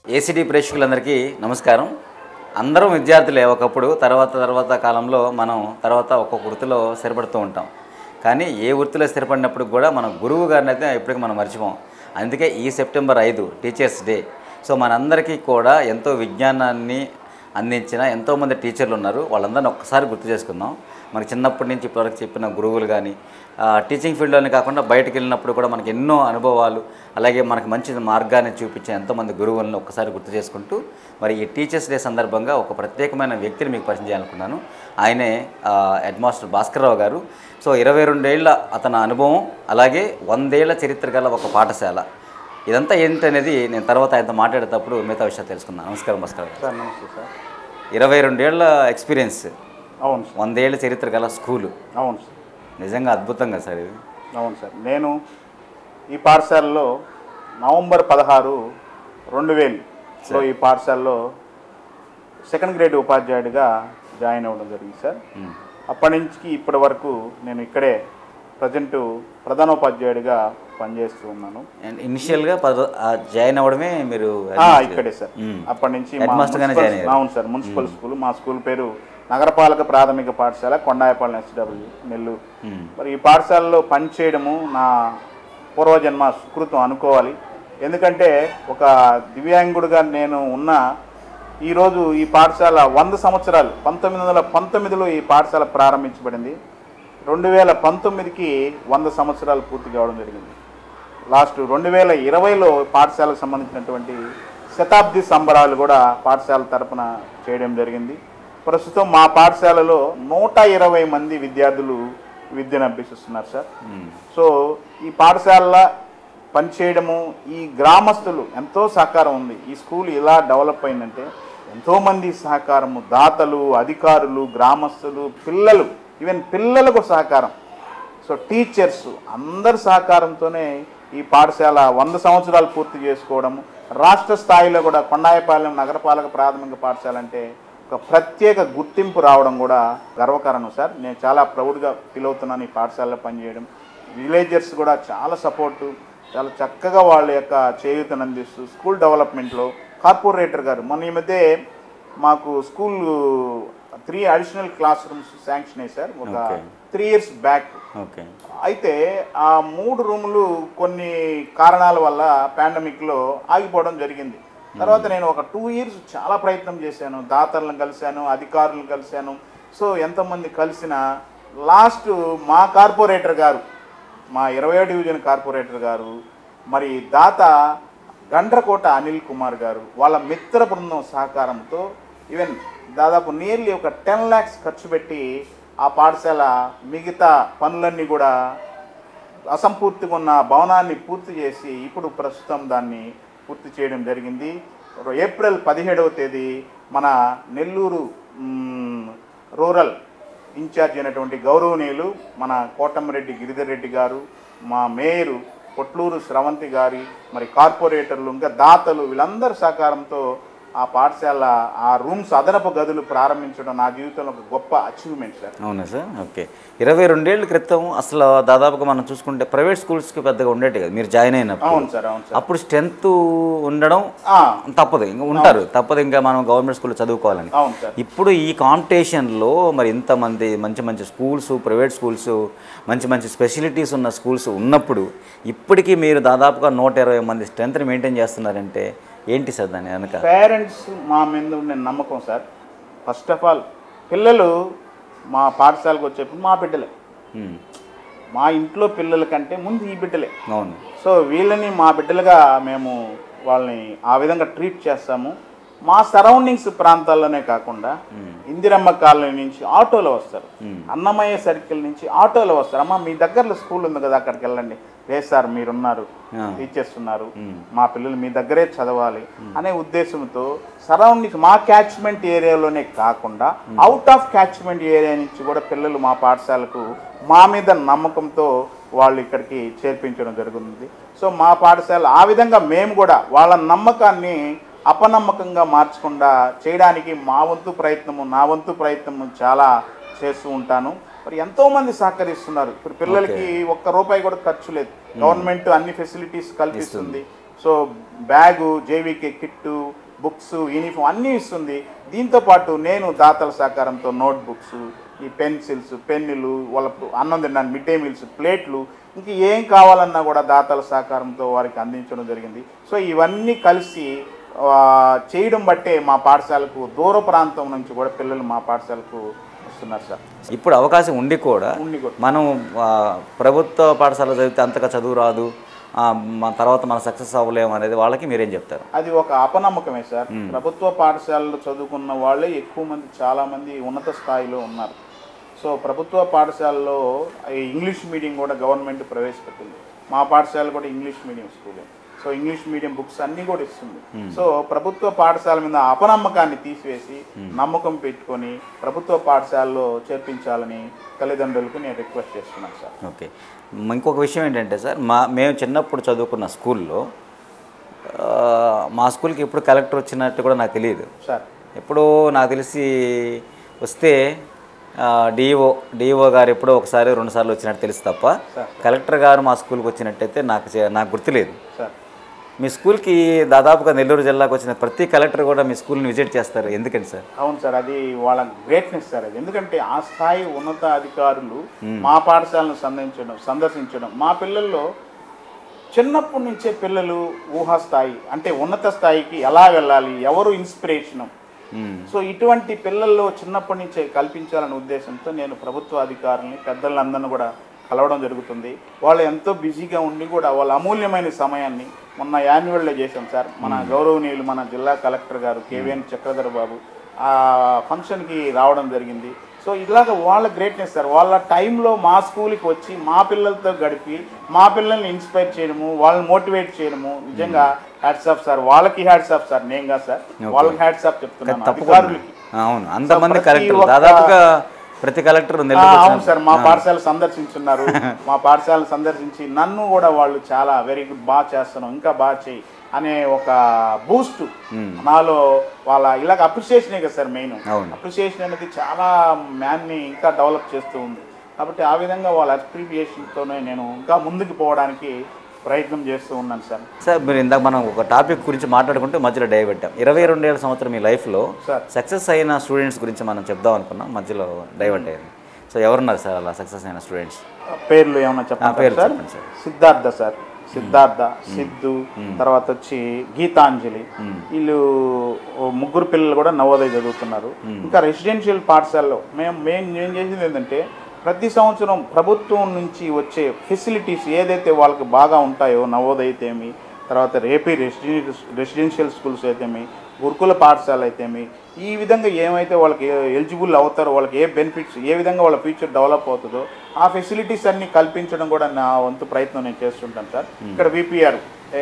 ACD ప్రేక్షకులందరికీ నమస్కారం అందరం విద్యార్థులే ఒకప్పుడు తర్వాత తర్వాత కాలంలో మనం తర్వాత ఒక్కొక్క వృత్తిలో స్థిరపడుతూ ఉంటాం కానీ ఏ వృత్తిలో స్థిరపడినప్పుడు కూడా మన గురువు గారిని అయితే ఎప్పటికీ మనం మర్చిపోం అందుకే ఈ సెప్టెంబర్ ఐదు టీచర్స్ డే సో మనందరికీ కూడా ఎంతో విజ్ఞానాన్ని అందించిన ఎంతోమంది టీచర్లు ఉన్నారు వాళ్ళందరిని ఒక్కసారి గుర్తు చేసుకుందాం మనకి చిన్నప్పటి నుంచి ఇప్పటివరకు చెప్పిన గురువులు కానీ ఆ, టీచింగ్ ఫీల్డ్లోనే కాకుండా బయటకు వెళ్ళినప్పుడు కూడా మనకి ఎన్నో అనుభవాలు అలాగే మనకు మంచి మార్గాన్ని చూపించిన ఎంతోమంది గురువులను ఒక్కసారి గుర్తు చేసుకుంటూ మరి ఈ టీచర్స్ డే సందర్భంగా ఒక ప్రత్యేకమైన వ్యక్తిని మీకు పరిచయం చేయాలనుకున్నాను ఆయనే ఆ, హెడ్ మాస్టర్ భాస్కర్రావు గారు సో ఇరవై రెండేళ్ల అతని అనుభవం అలాగే వందేళ్ల చరిత్ర గల ఒక పాఠశాల ఇదంతా ఏంటనేది నేను తర్వాత ఆయనతో మాట్లాడేటప్పుడు మిగతా విషయాలు తెలుసుకున్నాను నమస్కారం భాస్కర్ గారు సార్ నమస్తే సార్ ఇరవై రెండేళ్ల ఎక్స్పీరియన్స్ అవును సార్ వందేళ్ల చరిత్ర గల స్కూలు అవును సార్ నిజంగా అద్భుతంగా సార్ ఇది అవును సార్ నేను ఈ పాఠశాలలో నవంబర్ పదహారు రెండు వేలులో ఈ పాఠశాలలో సెకండ్ గ్రేడ్ ఉపాధ్యాయుడిగా జాయిన్ అవ్వడం జరిగింది సార్ మ్మ్. అప్పటి నుంచి ఇప్పటి వరకు నేను ఇక్కడే ప్రజెంట్ ప్రధానోపాధ్యాయుడిగా పనిచేస్తూ ఉన్నాను అండ్ ఇనిషియల్గా పద ఆ జాయిన్ అవ్వడమే మీరు ఆ, ఇక్కడే సార్ మ్మ్. అప్పటి నుంచి Head మా master గానే మున్సిపల్- జాయిన్ అయ్యారు. అవును సార్ మున్సిపల్ స్కూల్ మా స్కూల్ పేరు నగరపాలక ప్రాథమిక పాఠశాల కొండాయపాలెం ఎస్డబ్ల్యూ నెల్లూరు మ్మ్. మరి ఈ పాఠశాలలో పనిచేయడము నా పూర్వజన్మ సుకృతం అనుకోవాలి ఎందుకంటే ఒక దివ్యాంగుడిగా నేను ఉన్న ఈరోజు ఈ పాఠశాల వంద సంవత్సరాలు పంతొమ్మిది వందల పంతొమ్మిదిలో ఈ పాఠశాల ప్రారంభించబడింది రెండు వేల పంతొమ్మిదికి వంద సంవత్సరాలు పూర్తి కావడం జరిగింది లాస్ట్ రెండు వేల ఇరవైలో పాఠశాలకు సంబంధించినటువంటి శతాబ్ది సంబరాలు కూడా పాఠశాల తరపున చేయడం జరిగింది ప్రస్తుతం మా పాఠశాలలో నూట ఇరవై మంది విద్యార్థులు విద్యను అభ్యసిస్తున్నారు సార్ మ్మ్. సో ఈ పాఠశాల పనిచేయడము ఈ గ్రామస్తులు ఎంతో సహకారం ఉంది ఈ స్కూల్ ఇలా డెవలప్ అయిందంటే ఎంతోమంది సహకారము దాతలు అధికారులు గ్రామస్తులు పిల్లలు ఈవెన్ పిల్లలకు సహకారం సో టీచర్స్ అందరి సహకారంతోనే ఈ పాఠశాల వంద సంవత్సరాలు పూర్తి చేసుకోవడము రాష్ట్ర స్థాయిలో కూడా కొండాయపాలెం నగరపాలక ప్రాథమిక పాఠశాల అంటే ఒక ప్రత్యేక గుర్తింపు రావడం కూడా గర్వకారణం సార్ నేను చాలా ప్రౌడ్గా ఫీల్ అవుతున్నాను ఈ పాఠశాలలో పనిచేయడం విలేజర్స్ కూడా చాలా సపోర్టు చాలా చక్కగా వాళ్ళ యొక్క చేయూతను అందిస్తూ స్కూల్ డెవలప్మెంట్లో కార్పొరేటర్ గారు మొన్న ఈ మధ్య మాకు school three additional class rooms sanction అయ్యాయి సార్ ఒక Okay. Three years back okay అయితే ఆ మూడు రూములు కొన్ని కారణాల వల్ల పాండమిక్లో ఆగిపోవడం జరిగింది తర్వాత నేను ఒక టూ ఇయర్స్ చాలా ప్రయత్నం చేశాను దాతలను కలిశాను అధికారులను కలిశాను సో ఎంతమంది కలిసిన లాస్ట్ మా కార్పొరేటర్ గారు మా ఇరవై డివిజన్ కార్పొరేటర్ గారు మరి దాత గండ్రకోట అనిల్ కుమార్ గారు వాళ్ళ మిత్ర బృందం సహకారంతో ఈవెన్ దాదాపు నియర్లీ ఒక టెన్ ల్యాక్స్ ఖర్చు పెట్టి ఆ పాఠశాల మిగతా పనులన్నీ కూడా అసంపూర్తిగా ఉన్న భవనాన్ని పూర్తి చేసి ఇప్పుడు ప్రస్తుతం దాన్ని పూర్తి చేయడం జరిగింది ఏప్రిల్ పదిహేడవ తేదీ మన నెల్లూరు మ్, రూరల్ ఇన్ఛార్జ్ అయినటువంటి గౌరవనీయులు మన కోటమిరెడ్డి గిరిధర్ రెడ్డి గారు మా మేయరు పొట్లూరు స్రవంతి గారి మరి కార్పొరేటర్లు ఇంకా దాతలు వీళ్ళందరి సహకారంతో ఆ పాఠశాల ఆ రూమ్స్ అదనపు గదులు ప్రారంభించడం నా జీవితంలో ఒక గొప్ప అచీవ్మెంట్ సార్ అవునా సార్ ఓకే ఇరవై రెండేళ్ల క్రితం అసలు దాదాపుగా మనం చూసుకుంటే ప్రైవేట్ స్కూల్స్కి పెద్దగా ఉండేటి కదా మీరు జాయిన్ అయినప్పుడు అవును సార్ అవును సార్ అప్పుడు స్ట్రెంత్ ఉండడం ఆ, తప్పదు ఇంకా ఉంటారు తప్పదు ఇంకా మనం గవర్నమెంట్ స్కూల్లో చదువుకోవాలని అవును సార్ ఇప్పుడు ఈ కాంపిటీషన్లో మరి ఇంతమంది మంచి మంచి స్కూల్స్ ప్రైవేట్ స్కూల్స్ మంచి మంచి స్పెషలిటీస్ ఉన్న స్కూల్స్ ఉన్నప్పుడు ఇప్పటికీ మీరు దాదాపుగా నూట ఇరవై మంది స్ట్రెంత్ని మెయింటైన్ చేస్తున్నారంటే ఏంటి సార్ దాని వెనక పేరెంట్స్ మా మీద ఉండే నమ్మకం సార్ ఫస్ట్ ఆఫ్ ఆల్ పిల్లలు మా పాఠశాలకు వచ్చేప్పుడు మా బిడ్డలే ఉమ్, మా ఇంట్లో పిల్లల కంటే ముందు ఈ బిడ్డలే అవును సో వీళ్ళని మా బిడ్డలుగా మేము వాళ్ళని ఆ విధంగా ట్రీట్ చేస్తాము మా సరౌండింగ్స్ ప్రాంతాల్లోనే కాకుండా ఇందిరమ్మ కాలనీ నుంచి ఆటోలో వస్తారు అన్నమయ్య సర్కిల్ నుంచి ఆటోలో వస్తారు అమ్మ మీ దగ్గరలో స్కూల్ ఉంది కదా అక్కడికి వెళ్ళండి లేదు సార్ మీరున్నారు ఆ. టీచర్స్ ఉన్నారు మా పిల్లలు మీ దగ్గరే చదవాలి అనే ఉద్దేశంతో సరౌండింగ్స్ మా క్యాచ్మెంట్ ఏరియాలోనే కాకుండా అవుట్ ఆఫ్ క్యాచ్మెంట్ ఏరియా నుంచి కూడా పిల్లలు మా పాఠశాలకు మా మీద నమ్మకంతో వాళ్ళు ఇక్కడికి చేర్పించడం జరుగుతుంది సో మా పాఠశాల ఆ విధంగా మేము కూడా వాళ్ళ నమ్మకాన్ని అపనమ్మకంగా మార్చకుండా చేయడానికి మా వంతు ప్రయత్నము నా వంతు ప్రయత్నము చాలా చేస్తూ ఉంటాను మరి ఎంతో మంది సహకరిస్తున్నారు ఇప్పుడు పిల్లలకి ఒక్క రూపాయి కూడా ఖర్చు లేదు గవర్నమెంట్ అన్ని ఫెసిలిటీస్ కల్పిస్తుంది so bag JVK kit books uniform అన్నీ ఇస్తుంది దీంతో పాటు నేను దాతల సహకారంతో నోట్ బుక్స్ ఈ పెన్సిల్స్ పెన్నులు వాళ్ళ అన్నం తినడానికి మిడ్ డే మీల్స్ ప్లేట్లు ఇంక ఏం కావాలన్నా కూడా దాతల సహకారంతో వారికి అందించడం జరిగింది సో ఇవన్నీ కలిసి ఆ, చేయడం బట్టే మా పాఠశాలకు దూర ప్రాంతం నుంచి కూడా పిల్లలు మా పాఠశాలకు వస్తున్నారు సార్ ఇప్పుడు అవకాశం ఉండి కూడా ఉండి కూడా. మనం ఆ, ప్రభుత్వ పాఠశాల చదివితే అంతగా చదువు రాదు ఆ, మన తర్వాత మనం సక్సెస్ అవ్వలేము అనేది వాళ్ళకి మీరేం చెప్తారు అది ఒక అపనమ్మకమే సార్ ప్రభుత్వ పాఠశాలలో చదువుకున్న వాళ్ళే ఎక్కువ మంది చాలా మంది ఉన్నత స్థాయిలో ఉన్నారు సో ప్రభుత్వ పాఠశాలలో ఈ ఇంగ్లీష్ మీడియం కూడా గవర్నమెంట్ ప్రవేశపెట్టింది మా పాఠశాల కూడా ఇంగ్లీష్ మీడియం స్కూలే సో ఇంగ్లీష్ మీడియం బుక్స్ అన్నీ కూడా ఇస్తుంది సో ప్రభుత్వ పాఠశాల మీద అపనమ్మకాన్ని తీసివేసి నమ్మకం పెట్టుకొని ప్రభుత్వ పాఠశాలలో చేర్పించాలని తల్లిదండ్రులకు నేను రిక్వెస్ట్ చేస్తున్నాను సార్ ఓకే మ- ఇంకొక విషయం ఏంటంటే సార్ మా మేము చిన్నప్పుడు చదువుకున్న స్కూల్లో ఆ, మా స్కూల్కి ఎప్పుడు కలెక్టర్ వచ్చినట్టు కూడా నాకు తెలియదు సార్ ఎప్పుడో నాకు తెలిసి వస్తే డిఓ డిఓ గారు ఎప్పుడో ఒకసారి రెండు సార్లు వచ్చినట్టు తెలుసు తప్ప సార్. కలెక్టర్ గారు మా స్కూల్కి వచ్చినట్టయితే నాకు చే- నాకు గుర్తులేదు సార్ మీ స్కూల్కి దాదాపుగా నెల్లూరు జిల్లాకు వచ్చిన ప్రతి కలెక్టర్ కూడా మీ స్కూల్ని విజిట్ చేస్తారు ఎందుకని సార్ అవును సార్ అది వాళ్ళ గ్రేట్నెస్ సార్ అది ఎందుకంటే ఆ స్థాయి ఉన్నత అధికారులు మా పాఠశాలను సందర్శించడం సందర్శించడం మా పిల్లల్లో చిన్నప్పటి నుంచే పిల్లలు ఊహా స్థాయి అంటే ఉన్నత స్థాయికి ఎలా వెళ్ళాలి ఎవరు ఇన్స్పిరేషను మ్మ్. సో ఇటువంటి పిల్లల్లో చిన్నప్పటి నుంచే కల్పించాలనే ఉద్దేశంతో నేను ప్రభుత్వ అధికారుల్ని పెద్దలందరినీ కూడా కలవడం జరుగుతుంది వాళ్ళు ఎంతో బిజీగా ఉండి కూడా వాళ్ళ అమూల్యమైన సమయాన్ని మొన్న యాన్యువల్లో చేశాం సార్ మన గౌరవనీయులు మన జిల్లా కలెక్టర్ గారు కేవీఎన్ చక్రధర్ బాబు ఆ ఫంక్షన్కి రావడం జరిగింది సో ఇలాగ వాళ్ళ గ్రేట్నెస్ సార్ వాళ్ళ టైంలో మా స్కూల్కి వచ్చి మా పిల్లలతో గడిపి మా పిల్లల్ని ఇన్స్పైర్ చేయడము వాళ్ళని మోటివేట్ చేయడము నిజంగా హ్యాట్స్ ఆఫ్ సార్ వాళ్ళకి హ్యాట్స్ ఆఫ్ సార్ నేను కాదు సార్ వాళ్ళకి హ్యాట్స్ ఆఫ్ చెప్తున్నాను తప్పకుండా అధికారులకి అవును అంతమంది ప్రతి కలెక్టర్ ఒక్క- దాదాపుగా ప్రతి కలెక్టర్ ఆ, నెల్లూరు అవును వచ్చిన- సార్ మా పాఠశాల సందర్శించున్నారు మా పాఠశాల సందర్శించి నన్ను కూడా వాళ్ళు చాలా వెరీ గుడ్ బాగా చేస్తున్నాం ఇంకా బాగా చేయి అనే ఒక బూస్ట్ నాలో వాళ్ళ ఇలాగ అప్రిసియేషనే కదా సార్ మెయిన్ అవును. అప్రిసియేషన్ అనేది చాలా మ్యాన్ని ఇంకా డెవలప్ చేస్తూ ఉంది కాబట్టి ఆ విధంగా వాళ్ళ అప్రిసియేషన్తోనే నేను ఇంకా ముందుకు పోవడానికి ప్రయత్నం చేస్తూ ఉన్నాను సార్ సార్ మీరు ఇందాక మనం ఒక టాపిక్ గురించి మాట్లాడుకుంటే మధ్యలో డైవర్ట్ ఇరవై రెండేళ్ల సంవత్సరం మీ లైఫ్లో సార్. సక్సెస్ అయిన స్టూడెంట్స్ గురించి మనం చెప్దాం అనుకున్నాం మధ్యలో డైవర్ట్ అయ్యింది సో ఎవరున్నారు సార్ అలా సక్సెస్ అయిన స్టూడెంట్స్ పేర్లు ఏమన్నా ఆ, చెప్పండి పేర్లు సార్ చెప్పండి సార్. సిద్ధార్థ సార్ సిద్ధార్థ సిద్ధు తర్వాత వచ్చి గీతాంజలి వీళ్ళు ఓ ముగ్గురు పిల్లలు కూడా నవోదయ చదువుతున్నారు ఇంకా రెసిడెన్షియల్ పాఠశాలలో మేము మేము ఏం చేసింది ఏంటంటే ప్రతి సంవత్సరం ప్రభుత్వం నుంచి వచ్చే ఫెసిలిటీస్ ఏదైతే వాళ్ళకి బాగా ఉంటాయో నవోదయ అయితేమి తర్వాత రేపీ రెసిడెన్షియల్ రెసిడెన్షియల్ స్కూల్స్ అయితేమి గురుకుల పాఠశాల అయితేమి ఈ విధంగా ఏమైతే వాళ్ళకి ఎలిజిబుల్ అవుతారో వాళ్ళకి ఏ బెనిఫిట్స్ ఏ విధంగా వాళ్ళ ఫ్యూచర్ డెవలప్ అవుతుందో ఆ ఫెసిలిటీస్ అన్ని కల్పించడం కూడా నా వంతు ప్రయత్నం నేను చేస్తుంటాను సార్ ఇక్కడ విపిఆర్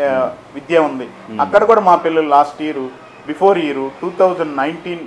విద్య ఉంది అక్కడ కూడా మా పిల్లలు last year before year two thousand nineteen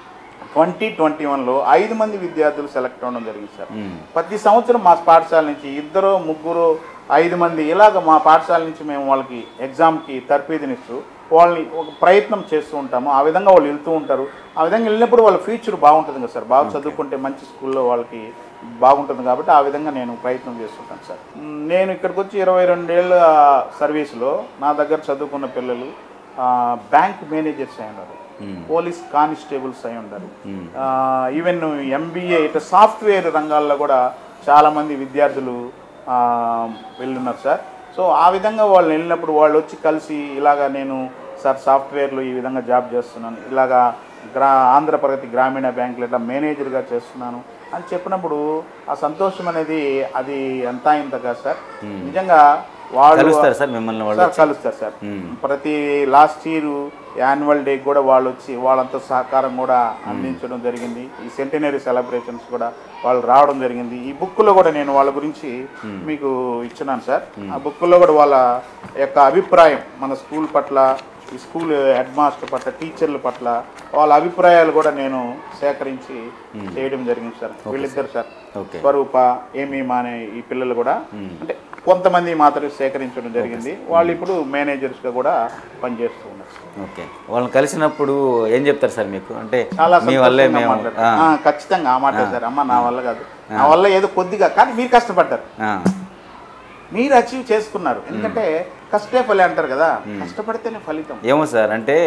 twenty twenty వన్లో ఐదు మంది విద్యార్థులు సెలెక్ట్ అవ్వడం జరిగింది సార్ ప్రతి సంవత్సరం మా పాఠశాల నుంచి ఇద్దరు ముగ్గురు ఐదు మంది ఇలాగ మా పాఠశాల నుంచి మేము వాళ్ళకి ఎగ్జామ్కి తర్ఫీదునిస్తూ వాళ్ళని ఒక ప్రయత్నం చేస్తూ ఉంటాము ఆ విధంగా వాళ్ళు వెళ్తూ ఉంటారు ఆ విధంగా వెళ్ళినప్పుడు వాళ్ళ ఫ్యూచర్ బాగుంటుంది కదా సార్ బాగా చదువుకుంటే మంచి స్కూల్లో వాళ్ళకి బాగుంటుంది కాబట్టి ఆ విధంగా నేను ప్రయత్నం చేస్తుంటాను సార్ మ్, నేను ఇక్కడికి వచ్చి ఇరవై రెండేళ్ళ సర్వీస్లో నా దగ్గర చదువుకున్న పిల్లలు ఆ, బ్యాంక్ మేనేజర్స్ అయి ఉన్నారు పోలీస్ కానిస్టేబుల్స్ అయి ఉన్నారు ఆ, ఈవెన్ ఎంబీఏ ఇట్లా సాఫ్ట్వేర్ రంగాల్లో కూడా చాలామంది విద్యార్థులు ఆ, వెళ్ళున్నారు సార్ సో ఆ విధంగా వాళ్ళు వెళ్ళినప్పుడు వాళ్ళు వచ్చి కలిసి ఇలాగా నేను సార్ సాఫ్ట్వేర్లో ఈ విధంగా జాబ్ చేస్తున్నాను ఇలాగా గ్రా ఆంధ్రప్రగతి గ్రామీణ బ్యాంకులో ఇట్లా మేనేజర్గా చేస్తున్నాను అని చెప్పినప్పుడు ఆ సంతోషం అనేది అది ఎంత ఇంత కాదు సార్ నిజంగా వాళ్ళు కలుస్తారు సార్ మిమ్మల్ని వాళ్ళు సార్ కలుస్తారు సార్ ప్రతి లాస్ట్ ఇయర్ యాన్యువల్ డే కూడా వాళ్ళు వచ్చి వాళ్ళంతా సహకారం కూడా అందించడం జరిగింది ఈ సెంటినరీ సెలబ్రేషన్స్ కూడా వాళ్ళు రావడం జరిగింది ఈ బుక్లో కూడా నేను వాళ్ళ గురించి మీకు ఇచ్చినాను సార్ ఆ బుక్లో కూడా వాళ్ళ యొక్క అభిప్రాయం మన స్కూల్ పట్ల ఈ స్కూల్ హెడ్ మాస్టర్ పట్ల టీచర్ల పట్ల వాళ్ళ అభిప్రాయాలు కూడా నేను సేకరించి చేయడం జరిగింది సార్ వీళ్ళిద్దరు సార్ ఓకే స్వరూప ఏమి అనే ఈ పిల్లలు కూడా అంటే కొంతమంది మాత్రమే సేకరించడం జరిగింది వాళ్ళు ఇప్పుడు మేనేజర్స్ గా కూడా పనిచేస్తూ ఉన్నారు ఓకే వాళ్ళని కలిసినప్పుడు ఏం చెప్తారు సార్ మీకు అంటే చాలా మీ వల్లే సంతోషంగా మేము మాట్లాడతారు. ఆ, ఖచ్చితంగా ఆ మాట సార్ అమ్మ నా వల్ల కాదు నా వల్ల ఏదో కొద్దిగా కానీ మీరు కష్టపడ్డారు ఆ, మీరు అచీవ్ చేసుకున్నారు ఎందుకంటే కష్టే ఫలి అంటారు కదా కష్టపడితేనే ఫలితం ఏమో సార్ అంటే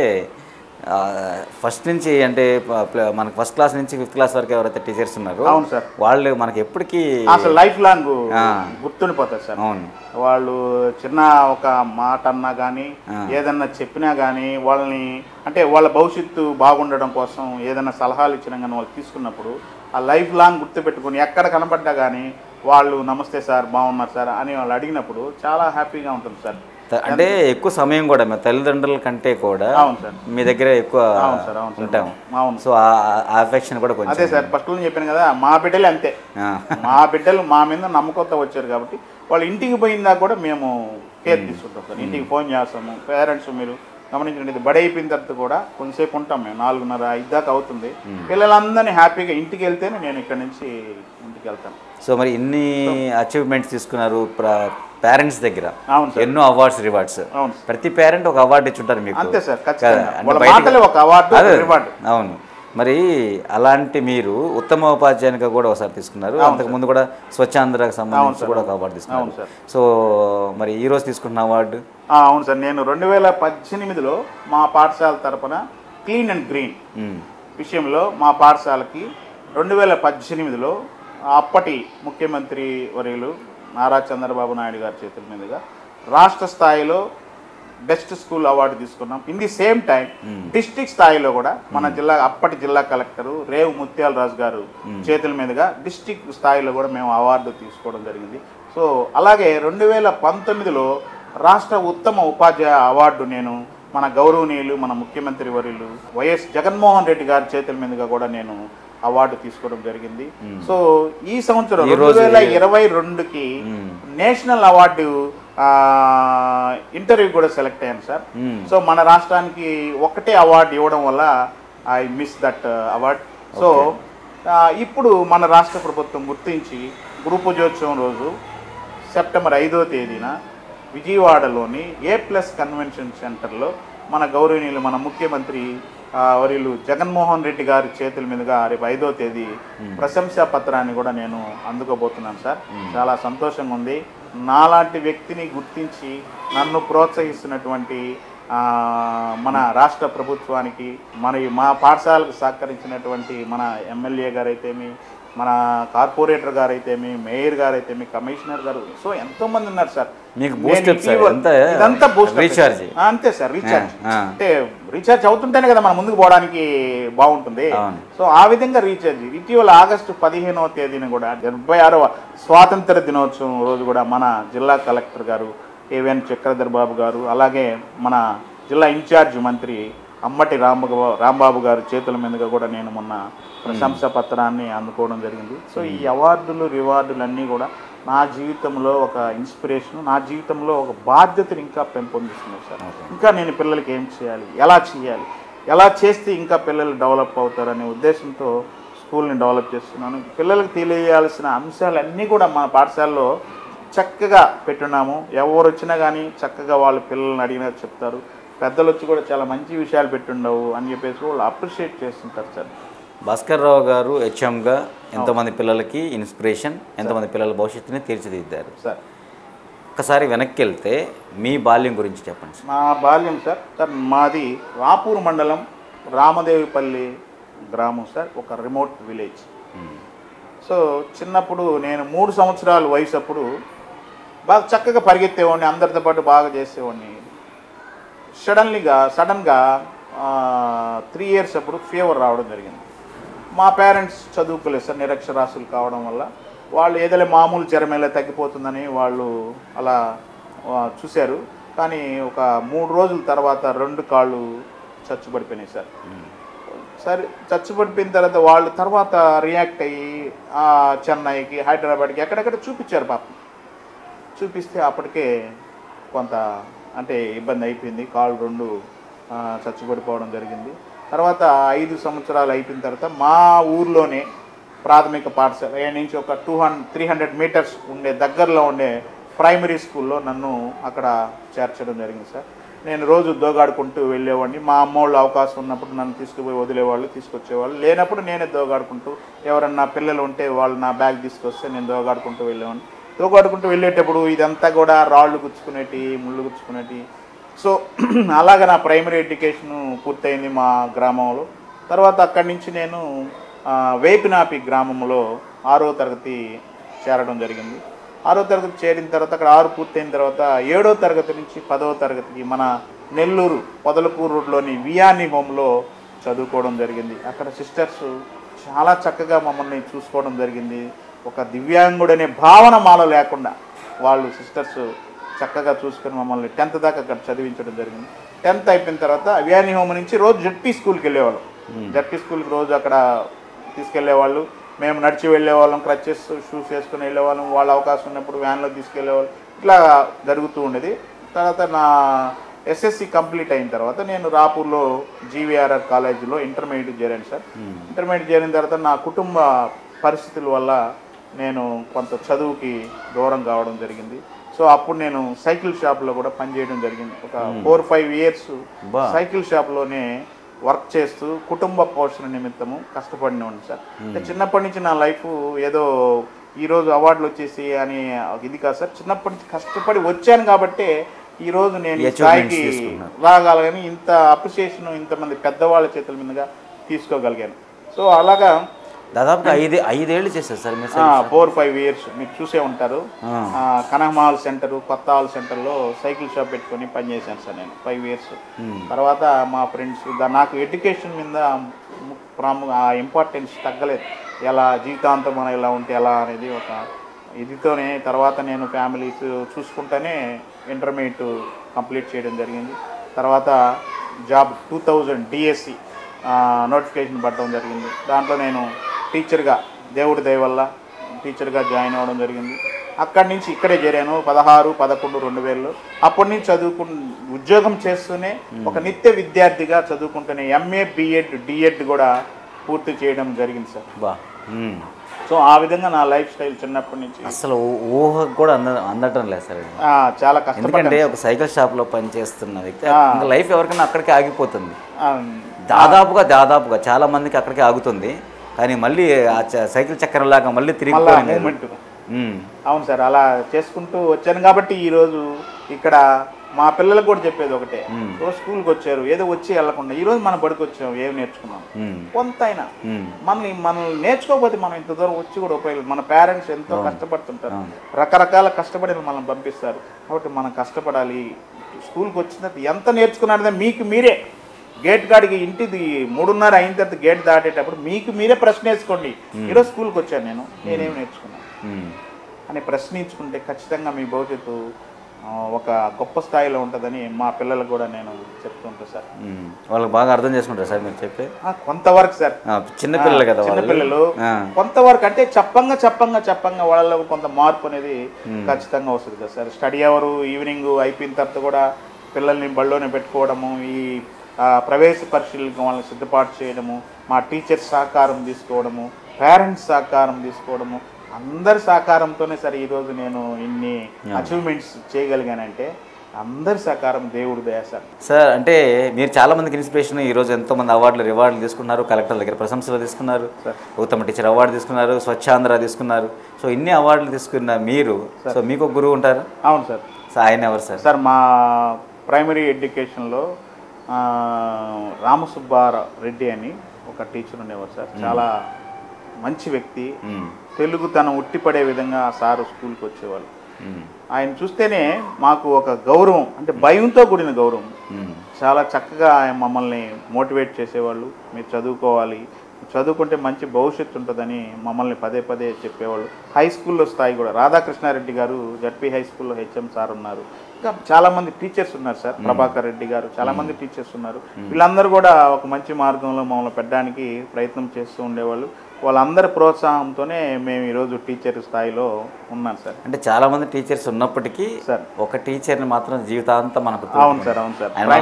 ఆ, ఫస్ట్ నుంచి అంటే ప- ప్ల- మనకు ఫస్ట్ క్లాస్ నుంచి ఫిఫ్త్ క్లాస్ వరకు ఎవరైతే టీచర్స్ ఉన్నారో అవును సార్ వాళ్ళు మనకి ఎప్పటికీ అసలు లైఫ్ లాంగ్ ఆ. గుర్తుండిపోతారు సార్ అవును వాళ్ళు చిన్న ఒక మాట అన్నా కానీ ఏదన్నా చెప్పినా కానీ వాళ్ళని అంటే వాళ్ళ భవిష్యత్తు బాగుండడం కోసం ఏదైనా సలహాలు ఇచ్చినా కానీ వాళ్ళు తీసుకున్నప్పుడు ఆ లైఫ్ లాంగ్ గుర్తుపెట్టుకుని ఎక్కడ కనపడ్డా కానీ వాళ్ళు నమస్తే సార్ బాగున్నారు సార్ అని వాళ్ళు అడిగినప్పుడు చాలా హ్యాపీగా ఉంటుంది సార్ త- అంటే ఎక్కువ సమయం కూడా మీ తల్లిదండ్రుల కంటే కూడా అవును సార్ మీ దగ్గర ఎక్కువ అవును సార్ అవును సార్ ఉంటాం అవును సో ఆ అఫెక్షన్ కూడా కొంచెం అదే సార్ ఫస్ట్ చెప్పాను కదా మా బిడ్డలు అంతే ఆ, మా బిడ్డలు మా మీద నమ్మకంతో వచ్చారు కాబట్టి వాళ్ళు ఇంటికి పోయిందా కూడా మేము కేర్ తీసుకుంటాం సార్ ఇంటికి ఫోన్ చేస్తాము పేరెంట్స్ మీరు గమనించండి ఇది బడి అయిపోయిన తర్వాత కూడా కొంతసేపు ఉంటాం మేము నాలుగున్నర ఐదు దాకా అవుతుంది పిల్లలందరినీ హ్యాపీగా ఇంటికి వెళ్తేనే నేను ఇక్కడ నుంచి ఇంటికి వెళ్తాను సో మరి ఇన్ని అచీవ్మెంట్స్ తీసుకున్నారు పేరెంట్స్ దగ్గర అవును సార్ ఎన్నో అవార్డ్స్ రివార్డ్స్ అవును ప్రతి పేరెంట్ ఒక అవార్డు ఇచ్చుంటారు మీకు అంతే సార్ కదా? ఖచ్చితంగా అంటే వాళ్ళ బయటికి- మాటలే ఒక అవార్డు అదే, రివార్డు అవును మరి అలాంటి మీరు ఉత్తమ ఉపాధ్యాయునిగా కూడా ఒకసారి తీసుకున్నారు అంతకు ముందు కూడా స్వచ్ఛాంధ్రకు సంబంధించి కూడా ఒక అవార్డు తీసుకున్నారు అవును సార్ సో మరి ఈ రోజు తీసుకుంటున్న అవార్డు ఆ, అవును సార్ నేను రెండు వేల పద్దెనిమిదిలో మా పాఠశాల తరపున క్లీన్ అండ్ గ్రీన్ మ్, విషయంలో మా పాఠశాలకి రెండు వేల పద్దెనిమిదిలో అప్పటి ముఖ్యమంత్రి వర్యులు నారా చంద్రబాబు నాయుడు గారి చేతుల మీదుగా రాష్ట్ర స్థాయిలో బెస్ట్ స్కూల్ అవార్డు తీసుకున్నాం in the same time district స్థాయిలో కూడా మన జిల్లా అప్పటి జిల్లా కలెక్టరు రేవు ముత్యాల రాజు గారు చేతుల మీదుగా డిస్ట్రిక్ట్ స్థాయిలో కూడా మేము అవార్డు తీసుకోవడం జరిగింది సో అలాగే రెండు వేల పంతొమ్మిదిలో రాష్ట్ర ఉత్తమ ఉపాధ్యాయ అవార్డు నేను మన గౌరవనీయులు మన ముఖ్యమంత్రి వర్యులు వైఎస్ జగన్మోహన్ రెడ్డి గారి చేతుల మీదుగా కూడా నేను అవార్డు తీసుకోవడం జరిగింది సో ఈ సంవత్సరం ఈ రెండు రోజు వేల ఇరవై రెండుకి నేషనల్ అవార్డు ఇంటర్వ్యూ కూడా సెలెక్ట్ అయ్యాను సార్ మ్, సో మన రాష్ట్రానికి ఒకటే అవార్డు ఇవ్వడం వల్ల I miss that award so ఇప్పుడు మన రాష్ట్ర ప్రభుత్వం గుర్తించి గురు పూజోత్సవం రోజు సెప్టెంబర్ ఐదో తేదీన విజయవాడలోని ఏ ప్లస్ కన్వెన్షన్ సెంటర్లో మన గౌరవనీయులు మన ముఖ్యమంత్రి ఆ, వర్యులు జగన్మోహన్ రెడ్డి గారి చేతుల మీదుగా రేపు ఐదో తేదీ ప్రశంసా పత్రాన్ని కూడా నేను అందుకోబోతున్నాను సార్ చాలా సంతోషంగా ఉంది నాలాంటి వ్యక్తిని గుర్తించి నన్ను ప్రోత్సహిస్తున్నటువంటి ఆ, మన రాష్ట్ర ప్రభుత్వానికి మరి మా పాఠశాలకు సహకరించినటువంటి మన ఎమ్మెల్యే గారైతేమి మన కార్పొరేటర్ గారైతేమి మేయర్ గారైతేమి కమిషనర్ గారు సో ఎంతో మంది ఉన్నారు సార్ మీకు నేను boost up సార్. ఇటీవల- ఎంత ఇదంతా బూస్ట్ recharge. అంతే సార్ రీఛార్జ్ ఆ, ఆ. అంటే రీఛార్జ్ అవుతుంటేనే కదా మనం ముందుకు పోవడానికి బాగుంటుంది అవును. సో ఆ విధంగా రీఛార్జ్ ఇటీవల ఆగస్టు పదిహేనవ తేదీన కూడా డెబ్బై ఆరవ స్వాతంత్ర దినోత్సవం రోజు కూడా మన జిల్లా కలెక్టర్ గారు ఏవిఎన్ చక్రధర్ బాబు గారు అలాగే మన జిల్లా ఇన్ఛార్జ్ మంత్రి అమ్మటి రాంబాబు రాంబాబు గారు చేతుల మీదుగా కూడా నేను మొన్న ప్రశంసా పత్రాన్ని అందుకోవడం జరిగింది సో ఈ అవార్డులు రివార్డులు అన్నీ కూడా నా జీవితంలో ఒక ఇన్స్పిరేషన్ నా జీవితంలో ఒక బాధ్యతను ఇంకా పెంపొందిస్తున్నాయి సార్ ఇంకా నేను పిల్లలకి ఏం చేయాలి ఎలా చేయాలి ఎలా చేస్తే ఇంకా పిల్లలు డెవలప్ అవుతారనే ఉద్దేశంతో స్కూల్ని డెవలప్ చేస్తున్నాను పిల్లలకు తెలియాల్సిన అంశాలన్నీ కూడా మా పాఠశాలలో చక్కగా పెట్టున్నాము ఎవరు వచ్చినా కానీ చక్కగా వాళ్ళు పిల్లల్ని అడిగినా చెప్తారు పెద్దలు వచ్చి కూడా చాలా మంచి విషయాలు పెట్టుండవు అని చెప్పేసి వాళ్ళు అప్రిషియేట్ చేస్తుంటారు సార్ భాస్కర్ రావు గారు హెచ్ఎంగా ఎంతోమంది పిల్లలకి ఇన్స్పిరేషన్ ఎంతోమంది పిల్లల భవిష్యత్తుని తీర్చిదిద్దారు సార్ ఒక్కసారి వెనక్కి వెళ్తే మీ బాల్యం గురించి చెప్పండి సార్ నా బాల్యం సార్ సార్ మాది రాపూర్ మండలం రామదేవిపల్లి గ్రామం సార్ ఒక రిమోట్ విలేజ్ మ్, సో చిన్నప్పుడు నేను మూడు సంవత్సరాల వయసు అప్పుడు బాగా చక్కగా పరిగెత్తేవాడిని అందరితో పాటు బాగా చేసేవాడిని సడన్లీగా సడన్గా త్రీ ఇయర్స్ అప్పుడు ఫీవర్ రావడం జరిగింది మా పేరెంట్స్ చదువుకోలేదు సార్ నిరక్షరాస్యులు కావడం వల్ల వాళ్ళు ఏదైనా మామూలు జ్వరమేలా తగ్గిపోతుందని వాళ్ళు అలా ఆ, చూశారు కానీ ఒక మూడు రోజుల తర్వాత రెండు కాళ్ళు చచ్చుబడిపోయినాయి సార్ మ్, సరే చచ్చుబడిపోయిన తర్వాత వాళ్ళు తర్వాత రియాక్ట్ అయ్యి ఆ, చెన్నైకి హైదరాబాద్కి ఎక్కడెక్కడ చూపించారు పాపం చూపిస్తే అప్పటికే కొంత అంటే ఇబ్బంది అయిపోయింది కాళ్ళు రెండు ఆ, చచ్చుబడిపోవడం జరిగింది తర్వాత ఐదు సంవత్సరాలు అయిపోయిన తర్వాత మా ఊర్లోనే ప్రాథమిక పాఠశాల ఏ నుంచి ఒక two hundred three hundred meters ఉండే దగ్గరలో ఉండే ప్రైమరీ స్కూల్లో నన్ను అక్కడ చేర్చడం జరిగింది సార్ నేను రోజు దోగాడుకుంటూ వెళ్ళేవాడిని మా అమ్మోళ్ళు అవకాశం ఉన్నప్పుడు నన్ను తీసుకుపోయి వదిలేవాళ్ళు తీసుకొచ్చేవాళ్ళు లేనప్పుడు నేనే దోగాడుకుంటూ ఎవరన్నా పిల్లలు ఉంటే వాళ్ళు నా బ్యాగ్ తీసుకొస్తే నేను దోగాడుకుంటూ వెళ్ళేవాడిని తోగాడుకుంటూ వెళ్ళేటప్పుడు ఇదంతా కూడా రాళ్ళు గుచ్చుకునేటి ముళ్ళు గుచ్చుకునేటి సో అలాగ నా ప్రైమరీ ఎడ్యుకేషన్ పూర్తయింది మా గ్రామంలో తర్వాత అక్కడి నుంచి నేను ఆ, వేపినాపి గ్రామంలో ఆరో తరగతి చేరడం జరిగింది ఆరో తరగతి చేరిన తర్వాత అక్కడ ఆరు పూర్తయిన తర్వాత ఏడో తరగతి నుంచి పదవ తరగతికి మన నెల్లూరు పొదలకూరు రోడ్లోని వియాని హోమ్లో చదువుకోవడం జరిగింది అక్కడ సిస్టర్స్ చాలా చక్కగా మమ్మల్ని చూసుకోవడం జరిగింది ఒక దివ్యాంగుడనే భావన మాలో లేకుండా వాళ్ళు సిస్టర్స్ చక్కగా చూసుకొని మమ్మల్ని టెన్త్ దాకా అక్కడ చదివించడం జరిగింది టెన్త్ అయిపోయిన తర్వాత వియాని హోమ్ నుంచి రోజు జడ్పీ స్కూల్కి వెళ్ళేవాళ్ళం జడ్పీ స్కూల్కి రోజు అక్కడ తీసుకెళ్లేవాళ్ళు మేము నడిచి వెళ్ళేవాళ్ళం క్రచెస్ షూస్ వేసుకుని వెళ్ళేవాళ్ళం వాళ్ళ అవకాశం ఉన్నప్పుడు వ్యాన్లో తీసుకెళ్లేవాళ్ళు ఇట్లా జరుగుతూ ఉండేది తర్వాత నా ఎస్ఎస్సి కంప్లీట్ అయిన తర్వాత నేను రాపూర్లో జీవీఆర్ఆర్ కాలేజీలో ఇంటర్మీడియట్ చేరాను సార్ ఇంటర్మీడియట్ చేరిన తర్వాత నా కుటుంబ పరిస్థితుల వల్ల నేను కొంత చదువుకి దూరం కావడం జరిగింది సో అప్పుడు నేను సైకిల్ షాప్లో కూడా పనిచేయడం జరిగింది ఒక ఫోర్ ఫైవ్ ఇయర్స్ బా. సైకిల్ షాప్లోనే వర్క్ చేస్తూ కుటుంబ పోషణ నిమిత్తము కష్టపడినవాడిని సార్ అంటే చిన్నప్పటి నుంచి నా లైఫ్ ఏదో ఈరోజు అవార్డులు వచ్చేసి అని ఇది కాదు సార్ చిన్నప్పటి నుంచి కష్టపడి వచ్చాను కాబట్టి ఈరోజు నేను ఈ Achievements స్థాయికి తీసుకున్నారు. రాగలిగాను ఇంత అప్రిసియేషన్ ఇంతమంది పెద్దవాళ్ళ చేతుల మీదుగా తీసుకోగలిగాను సో అలాగా దాదాపుగా ఐదు ఐదేళ్ళు చేశారు సార్ మీరు ఫోర్ ఫైవ్ ఇయర్స్ మీరు చూసే ఉంటారు ఆ. ఆ, కనకమాల్ సెంటర్ కొత్త హాల్ సెంటర్లో సైకిల్ షాప్ పెట్టుకొని పనిచేశాను సార్ నేను ఫైవ్ ఇయర్స్ తర్వాత మా ఫ్రెండ్స్ నాకు ఎడ్యుకేషన్ మీద ము- ప్రాము ఆ ఇంపార్టెన్స్ తగ్గలేదు ఎలా జీవితాంతం మనం ఇలా ఉంటే ఎలా అనేది ఒక ఇదితోనే తర్వాత నేను ఫ్యామిలీస్ చూసుకుంటూనే ఇంటర్మీడియట్ కంప్లీట్ చేయడం జరిగింది తర్వాత job two thousand DSC notification పడడం జరిగింది దాంట్లో నేను టీచర్గా దేవుడి దయ వల్ల టీచర్గా జాయిన్ అవ్వడం జరిగింది అక్కడి నుంచి ఇక్కడే చేరాను పదహారు పదకొండు రెండు వేలలో అప్పటి నుంచి చదువుకు ఉద్యోగం చేస్తూనే ఒక నిత్య విద్యార్థిగా చదువుకుంటూనే ఎంఏ బిఎడ్ డిఎడ్ కూడా పూర్తి చేయడం జరిగింది సార్ బా ఉమ్. సో ఆ విధంగా నా లైఫ్ స్టైల్ చిన్నప్పటి నుంచి అసలు ఊ- ఊహకు కూడా అంద అందటం లేదు సార్ ఇది. ఆ, చాలా ఎందుకంటే కష్టపడ్డాను ఒక సైకిల్ షాప్లో పనిచేస్తున్న వ్యక్తి ఆ. ఇంకా లైఫ్ ఎవరికైనా అక్కడికి ఆగిపోతుంది ఆ, దాదాపుగా దాదాపుగా చాలా మందికి అక్కడికి ఆగుతుంది కానీ మళ్ళీ ఆ చ- సైకిల్ చక్రంలాగా మళ్ళీ తిరిగి మళ్ళా మూమెంట్ అవును సార్ అలా చేసుకుంటూ వచ్చాను కాబట్టి ఈరోజు ఇక్కడ మా పిల్లలకు కూడా చెప్పేది ఒకటే రోజు స్కూల్కి వచ్చారు ఏదో వచ్చి వెళ్ళకుండా ఈరోజు మన బడికి వచ్చాం ఏం నేర్చుకున్నాం కొంత అయినా మనల్ని మనల్ని నేర్చుకోకపోతే మనం ఇంత దూరం వచ్చి కూడా ఉపయోగం మన పేరెంట్స్ ఎంతో కష్టపడుతుంటారు రకరకాల కష్టపడి మనల్ని పంపిస్తారు కాబట్టి మనం కష్టపడాలి స్కూల్కి వచ్చిన తర్వాత ఎంత నేర్చుకున్నారనే మీకు మీరే గేట్ కాడికి ఇంటిది మూడున్నర అయిన తర్వాత గేట్ దాటేటప్పుడు మీకు మీరే ప్రశ్న వేసుకోండి ఈరోజు స్కూల్కి వచ్చాను నేను నేనేం నేర్చుకున్నాను అని ప్రశ్నించుకుంటే ఖచ్చితంగా మీ భవిష్యత్తు ఆ, ఒక గొప్ప స్థాయిలో ఉంటుందని మా పిల్లలకు కూడా నేను చెప్తుంటా సార్ వాళ్ళకి బాగా అర్థం చేసుకుంటారు సార్ మీరు చెప్పే ఆ, కొంతవరకు సార్ ఆ, చిన్నపిల్లలు కదా వాళ్ళు చిన్నపిల్లలు ఆ. కొంతవరకు అంటే చెప్పంగా చెప్పంగా చెప్పంగా వాళ్ళలో కొంత మార్పు అనేది ఖచ్చితంగా వస్తుంది కదా సార్ స్టడీ అవర్ ఈవినింగ్ అయిపోయిన తర్వాత కూడా పిల్లల్ని బళ్ళోనే పెట్టుకోవడము ఈ ఆ, ప్రవేశ పరీక్షలకు వాళ్ళని సిద్ధపాటు చేయడము మా టీచర్స్ సహకారం తీసుకోవడము పేరెంట్స్ సహకారం తీసుకోవడము అందరి సహకారంతోనే సార్ ఈరోజు నేను ఇన్ని అచీవ్మెంట్స్ చేయగలిగానంటే అందరి సహకారం దేవుడు దయ సార్ సార్ అంటే మీరు చాలా మందికి ఇన్స్పిరేషన్ ఈ రోజు ఎంతో మంది అవార్డులు రివార్డులు తీసుకున్నారు కలెక్టర్ దగ్గర ప్రశంసలు తీసుకున్నారు ఉత్తమ టీచర్ అవార్డు తీసుకున్నారు స్వచ్ఛాంధ్ర తీసుకున్నారు సో ఇన్ని అవార్డులు తీసుకున్న మీరు సో మీకు ఒక గురువు ఉంటారు అవును సార్ సో ఆయన ఎవరు సార్ సార్ మా ప్రైమరీ ఎడ్యుకేషన్లో ఆ, రామసుబ్బార రెడ్డి అని ఒక టీచర్ ఉండేవారు సార్ చాలా మంచి వ్యక్తి మ్మ్. తెలుగు తన ఉట్టిపడే విధంగా ఆ సారు స్కూల్కి వచ్చేవాళ్ళు మ్మ్. ఆయన చూస్తేనే మాకు ఒక గౌరవం అంటే భయంతో కూడిన గౌరవం మ్మ్. చాలా చక్కగా ఆయన మమ్మల్ని మోటివేట్ చేసేవాళ్ళు మీరు చదువుకోవాలి చదువుకుంటే మంచి భవిష్యత్తు ఉంటుందని మమ్మల్ని పదే పదే చెప్పేవాళ్ళు హై స్కూల్లో స్థాయి కూడా రాధాకృష్ణారెడ్డి గారు జడ్పీ హై స్కూల్లో హెచ్ఎం సార్ ఉన్నారు ఇంకా చాలా మంది టీచర్స్ ఉన్నారు సార్ ప్రభాకర్ రెడ్డి గారు చాలా మంది టీచర్స్ ఉన్నారు వీళ్ళందరూ కూడా ఒక మంచి మార్గంలో మమ్మల్ని పెట్టడానికి ప్రయత్నం చేస్తూ ఉండేవాళ్ళు వాళ్ళందరి ప్రోత్సాహంతోనే మేము ఈరోజు టీచర్ స్థాయిలో ఉన్నాం సార్ అంటే చాలా మంది టీచర్స్ ఉన్నప్పటికీ సార్ ఒక టీచర్ని మాత్రం జీవితాంతం మనకు అవును సార్ అవును సార్ ఆయన ప్రైమరీ మన-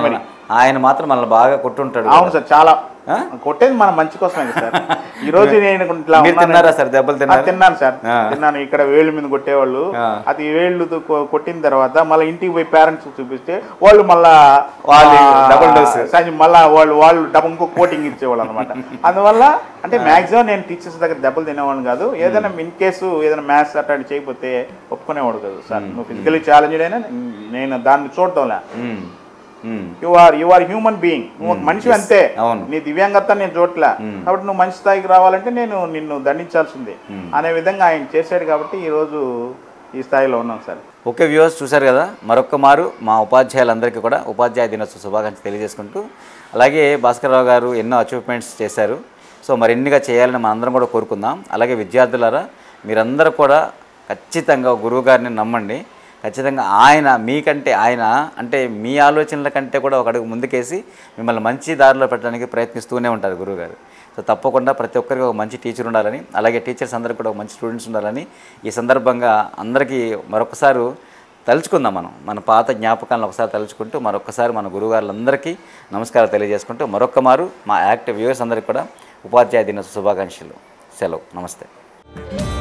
ఆయన మాత్రం మనల్ని బాగా కొట్టుంటాడు అవును సార్ చాలా ఆ? కొట్టేది మన మంచి కోసమే కదా సార్ ఈ రోజు నేను ఇట్లా మీరు ఉన్నాను- తిన్నారా సార్ దెబ్బలు ఆ, తిన్నారా తిన్నాను సార్ ఆ. తిన్నాను ఇక్కడ వేళ్ళు మీద కొట్టేవాళ్ళు ఆ. అది వేళ్ళు కొట్టిన తర్వాత మళ్ళీ ఇంటికి పోయి పేరెంట్స్ చూపిస్తే వాళ్ళు మళ్ళా వాళ్ళు ఆ, double dose. సరే, మళ్ళా వాళ్ళు వాళ్ళు డబుల్ ఇంకో కోటింగ్ ఇచ్చేవాళ్ళు అనమాట అందువల్ల అంటే మాక్సిమం నేను టీచర్స్ దగ్గర దెబ్బలు తినేవాడిని కాదు ఏదైనా ఇన్ కేసు ఏదైనా మ్యాథ్స్ అట్లాంటి చేయకపోతే ఒప్పుకునేవాడు కాదు సార్ నువ్వు ఫిజికలీ ఛాలెంజ్డ్ అయినా నేను దాన్ని చూడటంలే um, um, you are you are human being నువ్వు ఒక మనిషి అంతే అవును. నీ దివ్యాంగత నేను చూడట్లే కాబట్టి నువ్వు మంచి స్థాయికి రావాలంటే నేను నిన్ను దండించాల్సిందే అనే విధంగా ఆయన చేశాడు కాబట్టి ఈ రోజు ఈ స్థాయిలో ఉన్నాం సార్ ఓకే వ్యూవర్స్ చూశారు కదా మరొక్క మారు మా ఉపాధ్యాయులందరికీ కూడా ఉపాధ్యాయ దినోత్సవ శుభాకాంక్షలు తెలియజేసుకుంటూ అలాగే భాస్కర్రావు గారు ఎన్నో అచీవ్మెంట్స్ చేశారు సో మరిన్నిగా చేయాలని మనందరం కూడా కోరుకుందాం అలాగే విద్యార్థులారా మీరందరూ కూడా ఖచ్చితంగా గురువు గారిని నమ్మండి ఖచ్చితంగా ఆయన మీకంటే ఆయన అంటే మీ ఆలోచనల కంటే కూడా ఒక అడుగు ముందుకేసి మిమ్మల్ని మంచి దారిలో పెట్టడానికి ప్రయత్నిస్తూనే ఉంటారు గురువుగారు సో తప్పకుండా ప్రతి ఒక్కరికి ఒక మంచి టీచర్ ఉండాలని అలాగే టీచర్స్ అందరికీ కూడా ఒక మంచి స్టూడెంట్స్ ఉండాలని ఈ సందర్భంగా అందరికీ మరొకసారి తలుచుకుందాం మనం మన పాత జ్ఞాపకాలను ఒకసారి తలుచుకుంటూ మరొకసారి మన గురువుగారులందరికీ నమస్కారం తెలియజేసుకుంటూ మరొక్క మారు మా యాక్టివ్ వ్యూవర్స్ అందరికీ కూడా ఉపాధ్యాయ దినోత్సవ శుభాకాంక్షలు సెలవు నమస్తే